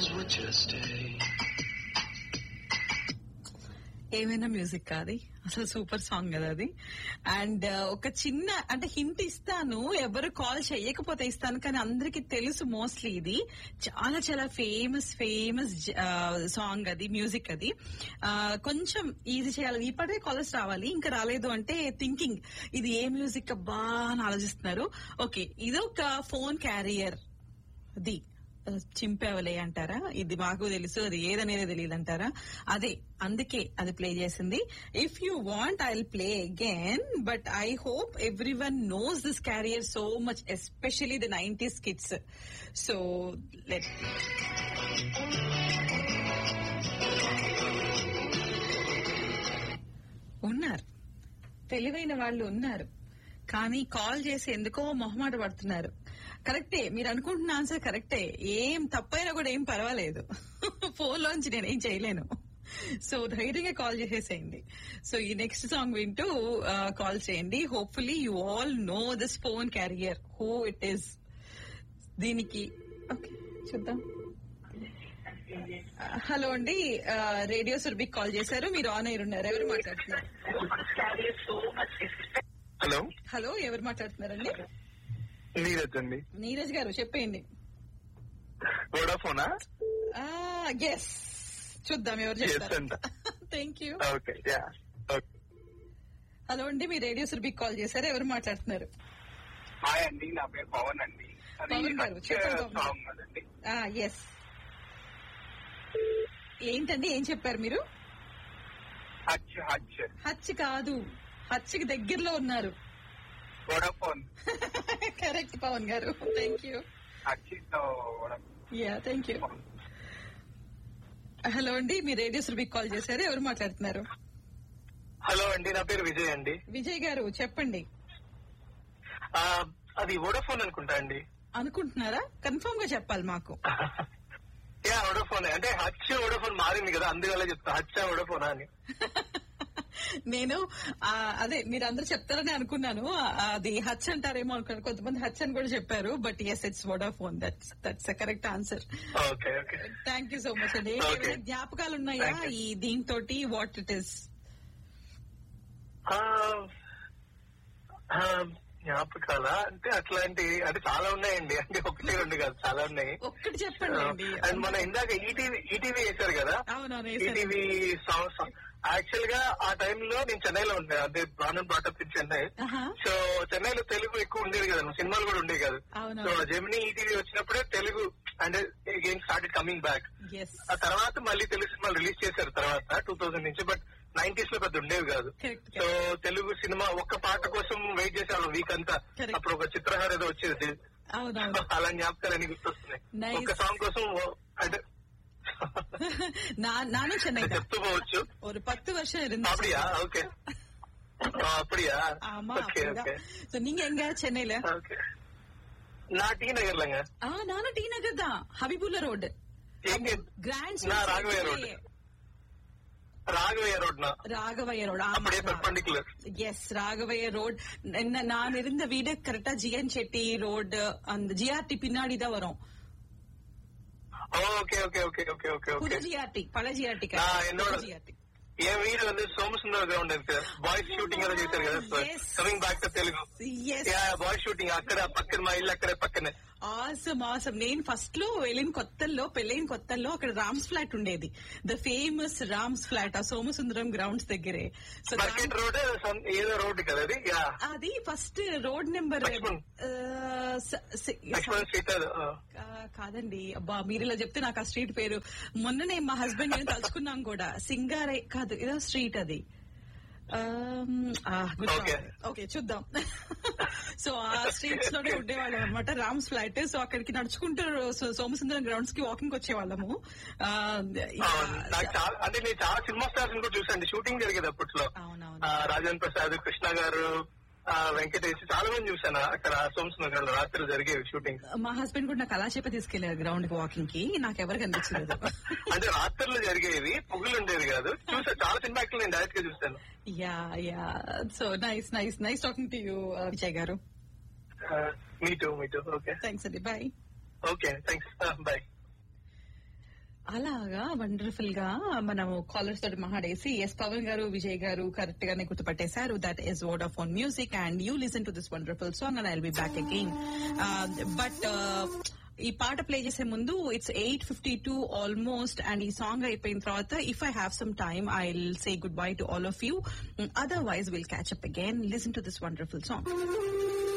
would just stay. ఏమైనా music కాదు అసలు సూపర్ సాంగ్ కదా అది అండ్ ఒక చిన్న అంటే హింట్ ఇస్తాను ఎవరు కాల్ చేయకపోతే ఇస్తాను కానీ అందరికి తెలుసు మోస్ట్లీ ఇది చాలా చాలా ఫేమస్ ఫేమస్ సాంగ్ అది మ్యూజిక్ అది ఆ, కొంచెం ఈజీ చేయాలి ఇప్పటికే కాలర్స్ రావాలి ఇంకా రాలేదు అంటే థింకింగ్ ఇది ఏ మ్యూజిక్ అబ్బా అని ఆలోచిస్తున్నారు ఓకే ఇదొక ఫోన్ క్యారియర్ అది ఆ, చింపావలే అంటారా ఇది మాకు తెలుసు అది ఏదనేది తెలియదు అంటారా అదే అందుకే అది ప్లే చేసింది if you want I will play again but I hope everyone knows this carrier so much especially the nineties kids so let ఉన్నారు తెలివైన వాళ్ళు ఉన్నారు కానీ కాల్ చేసి ఎందుకో మొహమాట పడుతున్నారు కరెక్టే మీరు అనుకుంటున్న ఆన్సర్ కరెక్టే ఏం తప్పైనా కూడా ఏం పర్వాలేదు ఫోన్ లోంచి నేనేం చేయలేను సో ధైర్యంగా కాల్ చేసేసేయండి సో ఈ నెక్స్ట్ సాంగ్ వింటూ కాల్ చేయండి hopefully you all know this phone carrier who it is దీనికి ఓకే చూద్దాం హలో అండి రేడియో సుర్బిక్ కాల్ చేశారు మీరు ఆన్ అయి ఉన్నారు ఎవరు మాట్లాడుతున్నారు హలో హలో ఎవరు మాట్లాడుతున్నారండి నీరజ్ అండి నీరజ్ గారు చెప్పేయండి వోడాఫోనా ఎస్ చూద్దాం ఎవరు Yes చెప్తారు అంట. Thank you okay yeah okay hello అండి మీ రేడియో సుర్బిక్ కాల్ చేశారు ఎవరు మాట్లాడుతున్నారు హాయ్ అండి నా పేరు పవన్ అండి అది పవన్ గారు, హత్య చెప్పండి పవన్. సాంగ్ అదండి ఎస్ ఏంటండి ఏం చెప్పారు మీరు హచ్ హచ్ హచ్ కాదు హచ్కి దగ్గరలో ఉన్నారు Vodafone correct Pavan garu thank you Hutch yeah thank you hello అండి మీ రేడియో సుర్బిక్ కాల్ చేశారు ఎవరు మాట్లాడుతున్నారు హలో అండి నా పేరు విజయ్ అండి విజయ్ గారు చెప్పండి ఆ, అది వోడాఫోన్ అనుకుంటా అండి అనుకుంటున్నారా కన్ఫర్మ్ గా చెప్పాలి మాకు యా వోడాఫోన్ అంటే హచ్ వోడాఫోన్ మారింది కదా అందువల్ల చెప్తా హచ్చ వోడాఫోనా అని నేను ఆ, అదే మీరు అందరూ చెప్తారని అనుకున్నాను ఆ, అది హచ్ అంటారేమో అనుకున్నాను కొంతమంది హచ్ అని కూడా చెప్పారు but yes it's Vodafone that's that's correct answer okay okay thank you so much అండి Okay. ఏమైనా జ్ఞాపకాలు ఉన్నాయా Thank you. ఈ దీంతో వాట్ ఇట్ ఇస్ ఆ, ఆ, జ్ఞాపకాల అంటే అట్లాంటి అంటే చాలా ఉన్నాయండి అంటే ఒకటి రెండు కాదు చాలా ఉన్నాయి ఒక్కటి చెప్పండి అండి అండ్ మన ఇందాక ఈటీవీ ఈటీవీ వేశారు కదా అవునవును వేశారు. ఈటీవీ సాంగ్స్ యాక్చువల్ గా ఆ టైంలో నేను చెన్నైలో ఉండే అదే బాణం బాటప్ ఇన్ చెన్నై ఆహా. సో చెన్నైలో తెలుగు ఎక్కువ ఉండేది కదా సినిమాలు కూడా ఉండేవి కాదు అవునవును. సో జెమినీ ఈటీవీ వచ్చినప్పుడే తెలుగు అంటే game started coming back yes ఆ తర్వాత మళ్ళీ తెలుగు సినిమాలు రిలీజ్ చేశారు తర్వాత టూ థౌసండ్ నుంచి బట్ నైన్టీస్ లో పెద్ద ఉండేవి కాదు Correct, సో తెలుగు సినిమా ఒక్క పాట కోసం వెయిట్ చేసేవాళ్ళం వీక్ అంతా Correct. అప్పుడు ఒక చిత్రహార ఏదో వచ్చేది అవునవును అలా జ్ఞాపకాలు అన్ని గుర్తొస్తున్నాయి Nice. ఒక సాంగ్ కోసం ఓ- అంటే நான் நானும் சென்னை தான் చెప్తూ పోవచ్చు ஒரு பத்து வருஷம் இருந்துச்சு அப்படியா ஓகே அப்படியா ஆமா ஓகே ஓகே அப்படிதான் So, நீங்க எங்க சென்னையில ஓகே நான் டி நகர்லங்க ஆ நானும் டி நகர் தான் ஹபிபுல்லா ரோடு எங்க கிராண்ட் நான் ராகவையா ரோடு ராகவையா ரோட்னா ராகவைய ரோடு அப்படியே பெர்பண்டிகுலர் எஸ் ராகவைய ரோட் என்ன நான் இருந்த வீடு கரெக்டா ஜிஎன் செட்டி ரோடு அந்த ஜிஆர்டி பின்னாடி தான் வரும் okay okay okay okay okay புது ஓகே ஜிஆர்டி பல ஜிஆர்டி நான் என்னோட- ஜிஆர்டி என் வீடு வந்து సోమసుందర గ్రౌండ్ ఇருக்கு బాయ్స్ షూటింగ్ ఏదో చేశారు కదా Yes. Coming back to Telugu yes boys shooting అక్కడ పక్కన మా ఇల్లు అక్కడే పక్కనే ఆసమ్ ఆసమ్ నేను ఫస్ట్ లో వెళ్ళిన కొత్తల్లో పెళ్ళైన కొత్తల్లో అక్కడ రామ్స్ ఫ్లాట్ ఉండేది ద ఫేమస్ రామ్స్ ఫ్లాట్ ఆ సోమసుందరం గ్రౌండ్స్ దగ్గరే సో మార్కెట్ రోడ్ ఏదో రోడ్ కదా అది యా అది first road number Lakshman. Lakshman street అది ఆ. కాదండి అబ్బా మీరు ఇలా చెప్తే నాకు ఆ స్ట్రీట్ పేరు మొన్ననే మా హస్బెండ్ నేను తలుచుకున్నాం కూడా సింగారే కాదు ఏదో స్ట్రీట్ అది Okay. ఓకే చూద్దాం సో ఆ స్ట్రీట్స్ లోనే ఉండేవాళ్ళం అనమాట రామ్స్ ఫ్లాట్ సో అక్కడికి నడుచుకుంటూ సో- సోమసుందరం గ్రౌండ్స్ కి వాకింగ్ వచ్చేవాళ్ళము ఆ, ఆ, నాకు చాలా అంటే నేను చాలా సినిమా స్టార్స్ కూడా చూసాను షూటింగ్ జరిగేది అప్పట్లో అవునవును ఆ, రాజేంద్ర ప్రసాద్ కృష్ణ గారు ఆ, వెంకటేష్ చాలా మంది చూసాను అక్కడ సోమసుందర్ రాత్రి జరిగేవి షూటింగ్ మా హస్బెండ్ కూడా నాకు అలా చెప్పి తీసుకెళ్లారు గ్రౌండ్ కి వాకింగ్ కి నాకు ఎవరు కనిపించలేదు అంటే రాత్రులు జరిగేవి పొగులు ఉండేవి కాదు చూసా చాలా సినిమా యాక్చువల్ నేను డైరెక్ట్ గా చూసాను yeah yeah so nice nice nice talking to you Vijay garu me too me too okay thanks అండి బాయ్ ఓకే థ్యాంక్స్ బాయ్ అలాగా వండర్ఫుల్ గా మనం కాలర్స్ తోటి మాట్లాడేసి ఎస్ పవన్ గారు విజయ్ గారు కరెక్ట్ గానే గుర్తుపట్టేశారు that is word of own music and you listen to this wonderful song and I be back again but ఈ పాట ప్లే చేసే ముందు it's eight fifty two almost and ఈ సాంగ్ అయిపోయిన తర్వాత if I have some time I will say goodbye to all of you otherwise will catch up again listen to this wonderful song